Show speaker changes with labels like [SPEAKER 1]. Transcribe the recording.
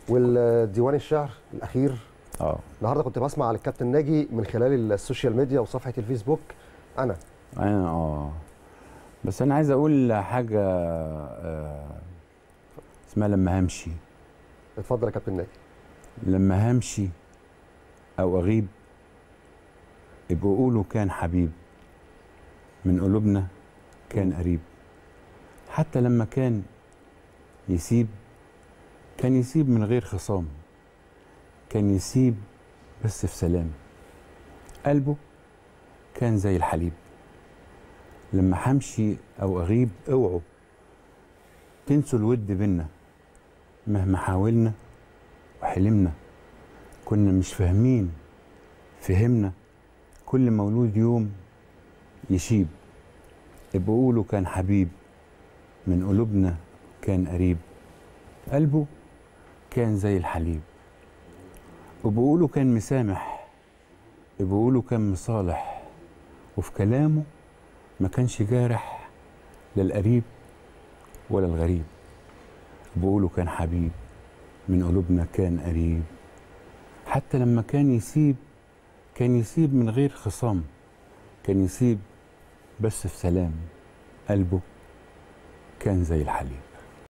[SPEAKER 1] والديوان الشعر الاخير
[SPEAKER 2] اه
[SPEAKER 1] النهارده كنت بسمع على الكابتن ناجي من خلال السوشيال ميديا وصفحه الفيسبوك انا
[SPEAKER 2] انا اه بس انا عايز اقول حاجه آه اسمها لما همشي
[SPEAKER 1] اتفضل يا كابتن ناجي
[SPEAKER 2] لما همشي او اغيب يبقوا قولوا كان حبيب من قلوبنا كان قريب حتى لما كان يسيب كان يسيب من غير خصام كان يسيب بس في سلام قلبه كان زي الحليب لما همشي او اغيب اوعوا تنسوا الود بينا مهما حاولنا وحلمنا كنا مش فاهمين فهمنا كل مولود يوم يشيب ابقوا قولوا كان حبيب من قلوبنا كان قريب قلبه كان زي الحليب ابقوا قولوا كان مسامح ابقوا قولوا كان مصالح وفي كلامه ما كانش جارح لا القريب ولا الغريب بقوله كان حبيب من قلوبنا كان قريب حتى لما كان يسيب كان يسيب من غير خصام كان يسيب بس في سلام قلبه كان زي الحليب